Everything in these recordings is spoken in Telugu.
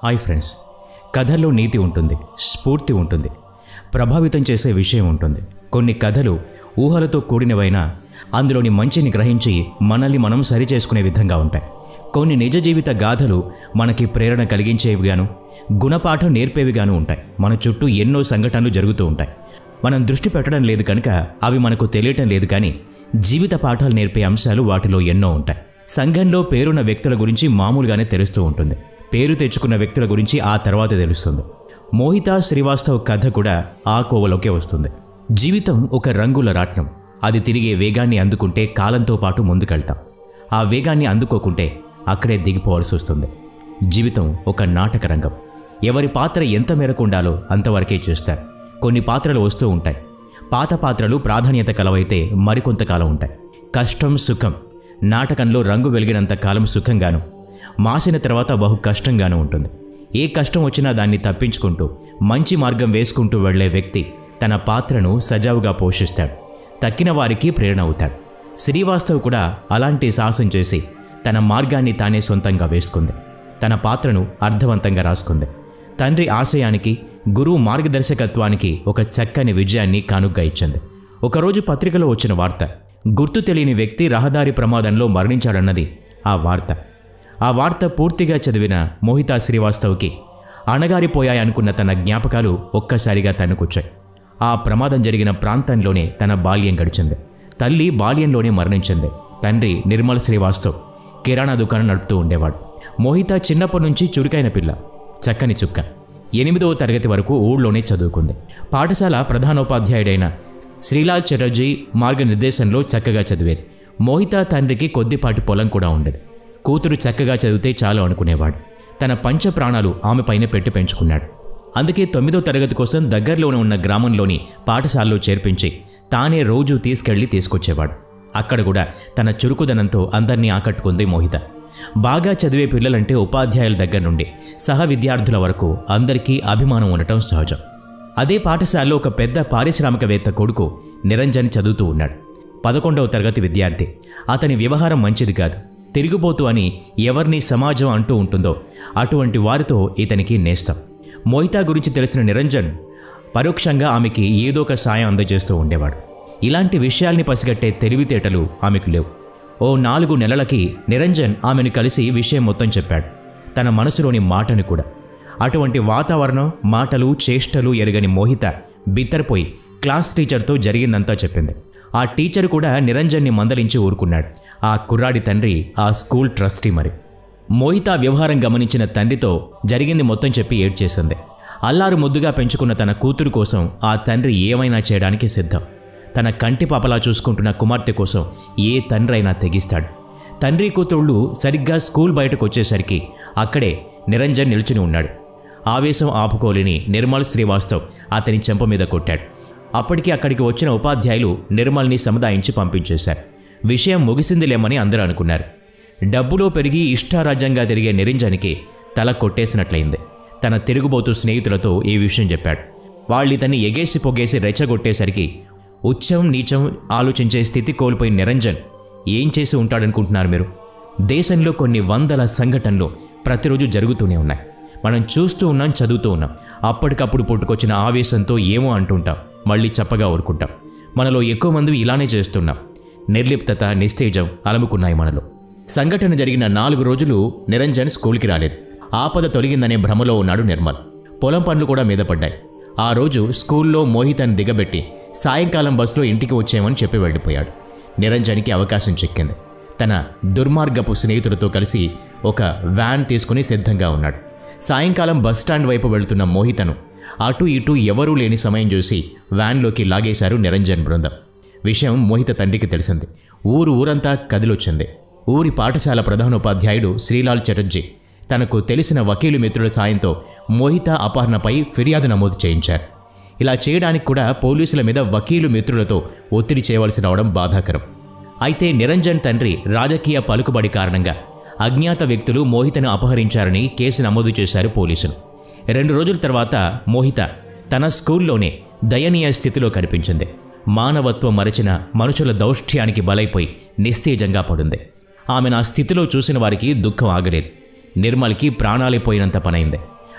హాయ్ ఫ్రెండ్స్ కథల్లో నీతి ఉంటుంది స్ఫూర్తి ఉంటుంది ప్రభావితం చేసే విషయం ఉంటుంది కొన్ని కథలు ఊహలతో కూడినవైనా అందులోని మంచిని గ్రహించి మనల్ని మనం సరిచేసుకునే విధంగా ఉంటాయి కొన్ని నిజ జీవిత గాథలు మనకి ప్రేరణ కలిగించేవిగాను గుణపాఠం నేర్పేవిగాను ఉంటాయి మన చుట్టూ ఎన్నో సంఘటనలు జరుగుతూ ఉంటాయి మనం దృష్టి పెట్టడం లేదు కనుక అవి మనకు తెలియటం లేదు కానీ జీవిత పాఠాలు నేర్పే అంశాలు వాటిలో ఎన్నో ఉంటాయి సంఘంలో పేరున్న వ్యక్తుల గురించి మామూలుగానే తెలుస్తూ ఉంటుంది పేరు తెచ్చుకున్న వ్యక్తుల గురించి ఆ తర్వాత తెలుస్తుంది మోహిత శ్రీవాస్తవ్ కథ కూడా ఆ కోవలోకే వస్తుంది జీవితం ఒక రంగుల రాట్నం అది తిరిగే వేగాన్ని అందుకుంటే కాలంతో పాటు ముందుకెళ్తాం ఆ వేగాన్ని అందుకోకుంటే అక్కడే దిగిపోవాల్సి వస్తుంది జీవితం ఒక నాటక రంగం ఎవరి పాత్ర ఎంత మేరకు ఉండాలో అంతవరకే చేస్తారు కొన్ని పాత్రలు వస్తూ ఉంటాయి పాత పాత్రలు ప్రాధాన్యత కలవైతే మరికొంతకాలం ఉంటాయి కష్టం సుఖం నాటకంలో రంగు వెలిగినంత కాలం సుఖంగాను మాసిన తర్వాత బహు కష్టంగాను ఉంటుంది ఏ కష్టం వచ్చినా దాన్ని తప్పించుకుంటూ మంచి మార్గం వేసుకుంటూ వెళ్ళే వ్యక్తి తన పాత్రను సజావుగా పోషిస్తాడు తక్కిన వారికి ప్రేరణ అవుతాడు శ్రీవాస్తవ్ కూడా అలాంటి సాహసం చేసి తన మార్గాన్ని తానే సొంతంగా వేసుకుంది తన పాత్రను అర్థవంతంగా రాసుకుంది తండ్రి ఆశయానికి గురువు మార్గదర్శకత్వానికి ఒక చక్కని విజయాన్ని కానుగ్గా ఇచ్చింది ఒకరోజు పత్రికలో వచ్చిన వార్త గుర్తు తెలియని వ్యక్తి రహదారి ప్రమాదంలో మరణించాడన్నది ఆ వార్త ఆ వార్త పూర్తిగా చదివిన మోహితా శ్రీవాస్తవ్కి అణగారిపోయాయనుకున్న తన జ్ఞాపకాలు ఒక్కసారిగా తన్నుకొచ్చాయి ఆ ప్రమాదం జరిగిన ప్రాంతంలోనే తన బాల్యం గడిచింది తల్లి బాల్యంలోనే మరణించింది తండ్రి నిర్మల్ శ్రీవాస్తవ్ కిరాణా దుకాణం నడుపుతూ ఉండేవాడు మోహిత చిన్నప్పటి నుంచి చురుకైన పిల్ల చక్కని చుక్క ఎనిమిదవ తరగతి వరకు ఊళ్ళోనే చదువుకుంది పాఠశాల ప్రధానోపాధ్యాయుడైన శ్రీలాల్ చటర్జీ మార్గనిర్దేశంలో చక్కగా చదివేది మోహిత తండ్రికి కొద్దిపాటి పొలం కూడా ఉండేది కూతురు చక్కగా చదివితే చాలు అనుకునేవాడు తన పంచ ప్రాణాలు ఆమెపైన పెట్టి పెంచుకున్నాడు అందుకే తొమ్మిదో తరగతి కోసం దగ్గరలోనే ఉన్న గ్రామంలోని పాఠశాలలో చేర్పించి తానే రోజు తీసుకెళ్లి తీసుకొచ్చేవాడు అక్కడ కూడా తన చురుకుదనంతో అందరినీ ఆకట్టుకుంది మోహిత బాగా చదివే పిల్లలంటే ఉపాధ్యాయుల దగ్గర నుండి సహ విద్యార్థుల వరకు అందరికీ అభిమానం ఉండటం సహజం అదే పాఠశాలలో ఒక పెద్ద పారిశ్రామికవేత్త కొడుకు నిరంజన్ చదువుతూ ఉన్నాడు పదకొండవ తరగతి విద్యార్థి అతని వ్యవహారం మంచిది కాదు తిరిగిపోతూ అని ఎవరిని సమాజం అంటూ ఉంటుందో అటువంటి వారితో ఇతనికి నేస్తం మోహితా గురించి తెలిసిన నిరంజన్ పరోక్షంగా ఆమెకి ఏదో ఒక సాయం అందజేస్తూ ఉండేవాడు ఇలాంటి విషయాల్ని పసిగట్టే తెలివితేటలు ఆమెకు లేవు ఓ నాలుగు నెలలకి నిరంజన్ ఆమెను కలిసి విషయం మొత్తం చెప్పాడు తన మనసులోని మాటను కూడా అటువంటి వాతావరణం మాటలు చేష్టలు ఎరగని మోహిత బిత్తరపోయి క్లాస్ టీచర్తో జరిగిందంతా చెప్పింది ఆ టీచర్ కూడా నిరంజన్ని మందలించి ఊరుకున్నాడు ఆ కుర్రాడి తండ్రి ఆ స్కూల్ ట్రస్టీ మరి మోహిత వ్యవహారం గమనించిన తండ్రితో జరిగింది మొత్తం చెప్పి ఏడ్చేసింది అల్లారు ముద్దుగా పెంచుకున్న తన కూతురు కోసం ఆ తండ్రి ఏమైనా చేయడానికి సిద్ధం తన కంటి పాపలా చూసుకుంటున్న కుమార్తె కోసం ఏ తండ్రి అయినా తెగిస్తాడు తండ్రి కూతుళ్ళు సరిగ్గా స్కూల్ బయటకు వచ్చేసరికి అక్కడే నిరంజన్ నిల్చుని ఉన్నాడు ఆవేశం ఆపుకోలేని నిర్మల్ శ్రీవాస్తవ్ అతని చెంప మీద కొట్టాడు అప్పటికి అక్కడికి వచ్చిన ఉపాధ్యాయులు నిర్మల్ని సముదాయించి పంపించేశారు విషయం ముగిసిందిలేమని అందరూ అనుకున్నారు డబ్బులో పెరిగి ఇష్టారాజ్యంగా తిరిగే నిరంజన్కి తల కొట్టేసినట్లయింది తన తిరుగుబోతు స్నేహితులతో ఈ విషయం చెప్పాడు వాళ్ళితన్ని ఎగేసి పొగేసి రెచ్చగొట్టేసరికి ఉచ్చం నీచం ఆలోచించే స్థితి కోల్పోయిన నిరంజన్ ఏం చేసి ఉంటాడనుకుంటున్నారు మీరు దేశంలో కొన్ని వందల సంఘటనలు ప్రతిరోజు జరుగుతూనే ఉన్నాయి మనం చూస్తూ ఉన్నాం చదువుతూ ఉన్నాం అప్పటికప్పుడు పుట్టుకొచ్చిన ఆవేశంతో ఏమో అంటుంటాం మళ్ళీ చప్పగా ఊరుకుంటాం మనలో ఎక్కువ మంది ఇలానే చేస్తున్నాం నిర్లిప్తత నిస్తేజం అలముకున్నాయి మనలో సంఘటన జరిగిన నాలుగు రోజులు నిరంజన్ స్కూల్కి రాలేదు ఆపద తొలగిందనే భ్రమలో ఉన్నాడు నిర్మల్ పొలం పనులు కూడా మీద పడ్డాయి ఆ రోజు స్కూల్లో మోహితను దిగబెట్టి సాయంకాలం బస్సులో ఇంటికి వచ్చేయమని చెప్పి వెళ్ళిపోయాడు నిరంజన్కి అవకాశం చిక్కింది తన దుర్మార్గపు స్నేహితులతో కలిసి ఒక వ్యాన్ తీసుకుని సిద్ధంగా ఉన్నాడు సాయంకాలం బస్ స్టాండ్ వైపు వెళుతున్న మోహితను అటు ఇటు ఎవరూ లేని సమయం చూసి వ్యాన్లోకి లాగేశారు నిరంజన్ బృందం విషయం మోహిత తండ్రికి తెలిసింది ఊరు ఊరంతా కదిలొచ్చింది ఊరి పాఠశాల ప్రధానోపాధ్యాయుడు శ్రీలాల్ చటర్జీ తనకు తెలిసిన వకీలు మిత్రుల సాయంతో మోహిత అపహరణపై ఫిర్యాదు నమోదు చేయించారు ఇలా చేయడానికి కూడా పోలీసుల మీద వకీలు మిత్రులతో ఒత్తిడి చేయవలసి రావడం బాధాకరం అయితే నిరంజన్ తండ్రి రాజకీయ పలుకుబడి కారణంగా అజ్ఞాత వ్యక్తులు మోహితను అపహరించారని కేసు నమోదు చేశారు పోలీసులు రెండు రోజుల తర్వాత మోహిత తన స్కూల్లోనే దయనీయ స్థితిలో కనిపించింది మానవత్వం మరచిన మనుషుల దౌష్ట్యానికి బలైపోయి నిస్తేజంగా పడుంది ఆమె నా స్థితిలో చూసిన వారికి దుఃఖం ఆగలేదు నిర్మల్కి ప్రాణాలే పోయినంత పనైంది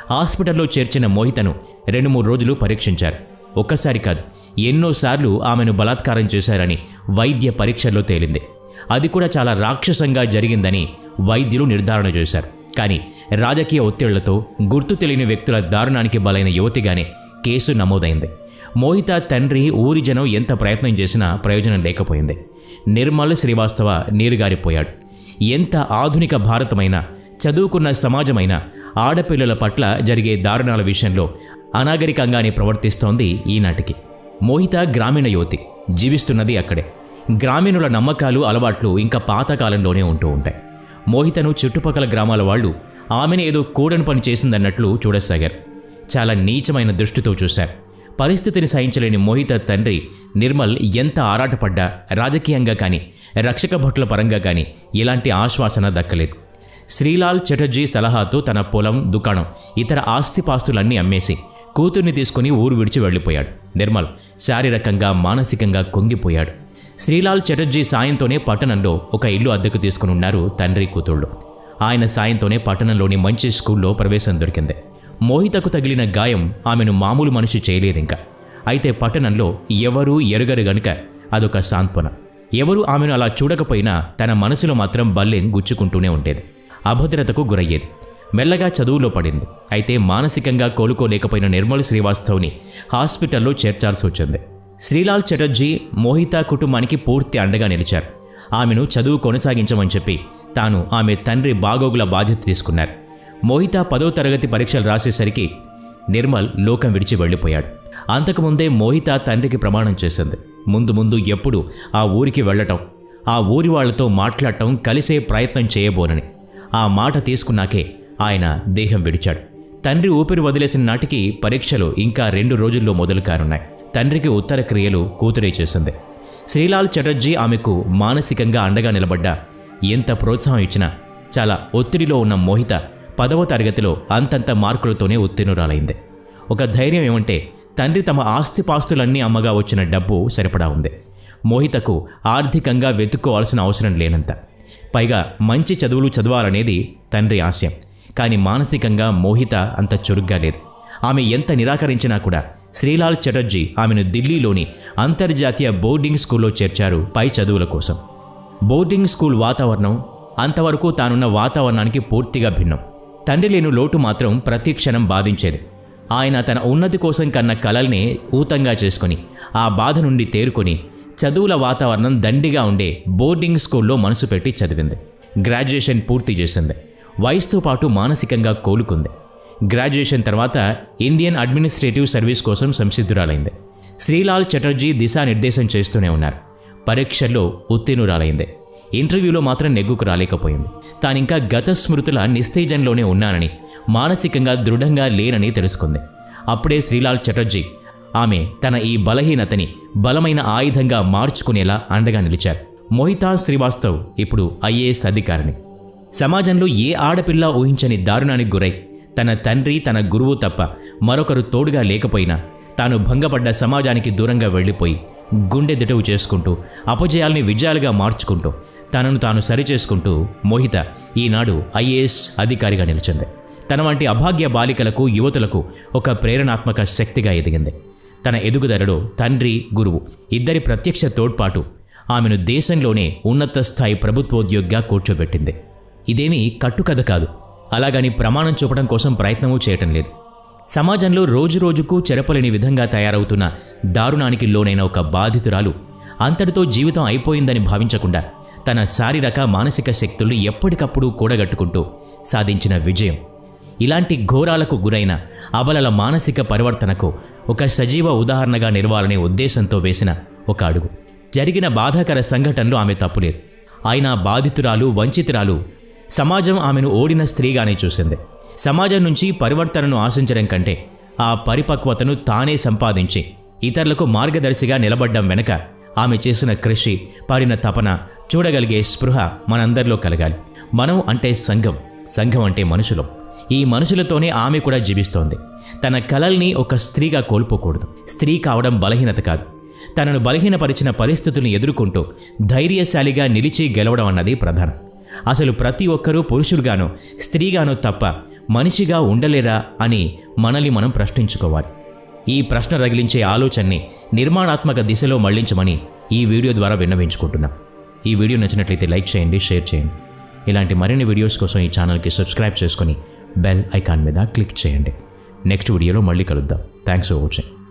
హాస్పిటల్లో చేర్చిన మోహితను రెండు మూడు రోజులు పరీక్షించారు ఒక్కసారి కాదు ఎన్నోసార్లు ఆమెను బలాత్కారం చేశారని వైద్య పరీక్షల్లో తేలింది అది కూడా చాలా రాక్షసంగా జరిగిందని వైద్యులు నిర్ధారణ చేశారు కానీ రాజకీయ ఒత్తిళ్లతో గుర్తు తెలియని వ్యక్తుల దారుణానికి బలైన యువతిగానే కేసు నమోదైంది మోహిత తండ్రి ఊరి జనం ఎంత ప్రయత్నం చేసినా ప్రయోజనం లేకపోయింది నిర్మల్ శ్రీవాస్తవ నీరుగారిపోయాడు ఎంత ఆధునిక భారతమైనా చదువుకున్న సమాజమైనా ఆడపిల్లల పట్ల జరిగే దారుణాల విషయంలో అనాగరికంగానే ప్రవర్తిస్తోంది ఈనాటికి మోహిత గ్రామీణ యువతి జీవిస్తున్నది అక్కడే గ్రామీణుల నమ్మకాలు అలవాట్లు ఇంకా పాతకాలంలోనే ఉంటూ ఉంటాయి మోహితను చుట్టుపక్కల గ్రామాల వాళ్ళు ఆమెను ఏదో కూడని పని చేసిందన్నట్లు చూడసాగారు చాలా నీచమైన దృష్టితో చూశారు పరిస్థితిని సహించలేని మోహిత తండ్రి నిర్మల్ ఎంత ఆరాటపడ్డా రాజకీయంగా కానీ రక్షక భటుల పరంగా కానీ ఎలాంటి ఆశ్వాసన దక్కలేదు శ్రీలాల్ చటర్జీ సలహాతో తన పొలం దుకాణం ఇతర ఆస్తిపాస్తులన్నీ అమ్మేసి కూతుర్ని తీసుకుని ఊరు విడిచి వెళ్ళిపోయాడు నిర్మల్ శారీరకంగా మానసికంగా కుంగిపోయాడు శ్రీలాల్ చటర్జీ సాయంతోనే పట్టణంలో ఒక ఇల్లు అద్దెకు తీసుకుని ఉన్నారు తండ్రి కూతుళ్ళు ఆయన సాయంతోనే పట్టణంలోని మంచి స్కూల్లో ప్రవేశం దొరికింది మోహితకు తగిలిన గాయం ఆమెను మామూలు మనిషి చేయలేదింకా అయితే పట్టణంలో ఎవరూ ఎరుగరు గనుక అదొక సాంత్వన ఎవరు ఆమెను అలా చూడకపోయినా తన మనసులో మాత్రం బల్లెం గుచ్చుకుంటూనే ఉండేది అభద్రతకు గురయ్యేది మెల్లగా చదువులో పడింది అయితే మానసికంగా కోలుకోలేకపోయిన నిర్మల్ శ్రీవాస్తవ్ని హాస్పిటల్లో చేర్చాల్సి వచ్చింది శ్రీలాల్ చటర్జీ మోహిత కుటుంబానికి పూర్తి అండగా నిలిచారు ఆమెను చదువు కొనసాగించమని చెప్పి తాను ఆమె తండ్రి బాగోగుల బాధ్యత తీసుకున్నారు మోహిత పదో తరగతి పరీక్షలు రాసేసరికి నిర్మల్ లోకం విడిచి వెళ్ళిపోయాడు అంతకుముందే మోహిత తండ్రికి ప్రమాణం చేసింది ముందు ముందు ఎప్పుడు ఆ ఊరికి వెళ్ళటం ఆ ఊరి వాళ్లతో మాట్లాడటం కలిసే ప్రయత్నం చేయబోనని ఆ మాట తీసుకున్నాకే ఆయన దేహం విడిచాడు తండ్రి ఊపిరి వదిలేసిన నాటికి పరీక్షలు ఇంకా రెండు రోజుల్లో మొదలు కానున్నాయి తండ్రికి ఉత్తర క్రియలు కూతురే చేసింది శ్రీలాల్ చటర్జీ ఆమెకు మానసికంగా అండగా నిలబడ్డా ఎంత ప్రోత్సాహం ఇచ్చినా చాలా ఒత్తిడిలో ఉన్న మోహిత పదవ తరగతిలో అంతంత మార్కులతోనే ఉత్తీర్ణురాలైంది ఒక ధైర్యం ఏమంటే తండ్రి తమ ఆస్తిపాస్తులన్నీ అమ్మగా వచ్చిన డబ్బు సరిపడా ఉంది మోహితకు ఆర్థికంగా వెతుక్కోవాల్సిన అవసరం లేనంత పైగా మంచి చదువులు చదవాలనేది తండ్రి ఆశయం కానీ మానసికంగా మోహిత అంత చురుగ్గా లేదు ఆమె ఎంత నిరాకరించినా కూడా శ్రీలాల్ చటర్జీ ఆమెను ఢిల్లీలోని అంతర్జాతీయ బోర్డింగ్ స్కూల్లో చేర్చారు పై చదువుల కోసం బోర్డింగ్ స్కూల్ వాతావరణం అంతవరకు తానున్న వాతావరణానికి పూర్తిగా భిన్నం తండ్రి లేని లోటు మాత్రం ప్రతి క్షణం బాధించేది ఆయన తన ఉన్నతి కోసం కన్న కలల్ని ఊతంగా చేసుకొని ఆ బాధ నుండి తేరుకొని చదువుల వాతావరణం దండిగా ఉండే బోర్డింగ్ స్కూల్లో మనసు పెట్టి చదివింది గ్రాడ్యుయేషన్ పూర్తి చేసింది వయసుతో పాటు మానసికంగా కోలుకుంది గ్రాడ్యుయేషన్ తర్వాత ఇండియన్ అడ్మినిస్ట్రేటివ్ సర్వీస్ కోసం సంసిద్ధురాలైంది శ్రీలాల్ చటర్జీ దిశానిర్దేశం చేస్తూనే ఉన్నారు పరీక్షల్లో ఉత్తీర్ణురాలైంది ఇంటర్వ్యూలో మాత్రం నెగ్గుకు రాలేకపోయింది తానింకా గత స్మృతుల నిస్తేజంలోనే ఉన్నానని మానసికంగా దృఢంగా లేనని తెలుసుకుంది అప్పుడే శ్రీలాల్ చటర్జీ ఆమె తన ఈ బలహీనతని బలమైన ఆయుధంగా మార్చుకునేలా అండగా నిలిచారు మోహితా శ్రీవాస్తవ్ ఇప్పుడు ఐఏఎస్ అధికారిని సమాజంలో ఏ ఆడపిల్ల ఊహించని దారుణానికి గురై తన తండ్రి తన గురువు తప్ప మరొకరు తోడుగా లేకపోయినా తాను భంగపడ్డ సమాజానికి దూరంగా వెళ్ళిపోయి గుండె దిటవు చేసుకుంటూ అపజయాల్ని విజయాలుగా మార్చుకుంటూ తనను తాను సరిచేసుకుంటూ మోహిత ఈనాడు ఐఏఎస్ అధికారిగా నిలిచింది తన వంటి అభాగ్య బాలికలకు యువతులకు ఒక ప్రేరణాత్మక శక్తిగా ఎదిగింది తన ఎదుగుదలలో తండ్రి గురువు ఇద్దరి ప్రత్యక్ష తోడ్పాటు ఆమెను దేశంలోనే ఉన్నత స్థాయి ప్రభుత్వోద్యోగిగా కూర్చోబెట్టింది ఇదేమీ కట్టుకథ కాదు అలాగని ప్రమాణం చూపడం కోసం ప్రయత్నమూ చేయటం లేదు సమాజంలో రోజురోజుకు చెరపలేని విధంగా తయారవుతున్న దారుణానికి లోనైన ఒక బాధితురాలు అంతటితో జీవితం అయిపోయిందని భావించకుండా తన శారీరక మానసిక శక్తుల్ని ఎప్పటికప్పుడు కూడగట్టుకుంటూ సాధించిన విజయం ఇలాంటి ఘోరాలకు గురైన అబలల మానసిక పరివర్తనకు ఒక సజీవ ఉదాహరణగా నిలవాలనే ఉద్దేశంతో వేసిన ఒక అడుగు జరిగిన బాధాకర సంఘటనలో ఆమె తప్పులేదు అయినా బాధితురాలు వంచితురాలు సమాజం ఆమెను ఓడిన స్త్రీగానే చూసింది సమాజం నుంచి పరివర్తనను ఆశించడం కంటే ఆ పరిపక్వతను తానే సంపాదించి ఇతరులకు మార్గదర్శిగా నిలబడ్డం వెనక ఆమె చేసిన కృషి పడిన తపన చూడగలిగే స్పృహ మనందరిలో కలగాలి మనం అంటే సంఘం సంఘం అంటే మనుషులం ఈ మనుషులతోనే ఆమె కూడా జీవిస్తోంది తన కలల్ని ఒక స్త్రీగా కోల్పోకూడదు స్త్రీ కావడం బలహీనత కాదు తనను బలహీనపరిచిన పరిస్థితులను ఎదుర్కొంటూ ధైర్యశాలిగా నిలిచి గెలవడం అన్నది ప్రధానం అసలు ప్రతి ఒక్కరూ పురుషులుగానో స్త్రీగానో తప్ప మనిషిగా ఉండలేరా అని మనల్ని మనం ప్రశ్నించుకోవాలి ఈ ప్రశ్న రగిలించే ఆలోచనని నిర్మాణాత్మక దిశలో మళ్లించమని ఈ వీడియో ద్వారా విన్నవించుకుంటున్నాం ఈ వీడియో నచ్చినట్లయితే లైక్ చేయండి షేర్ చేయండి ఇలాంటి మరిన్ని వీడియోస్ కోసం ఈ ఛానల్కి సబ్స్క్రైబ్ చేసుకొని బెల్ ఐకాన్ మీద క్లిక్ చేయండి నెక్స్ట్ వీడియోలో మళ్ళీ కలుద్దాం థ్యాంక్స్ ఫర్ వాచింగ్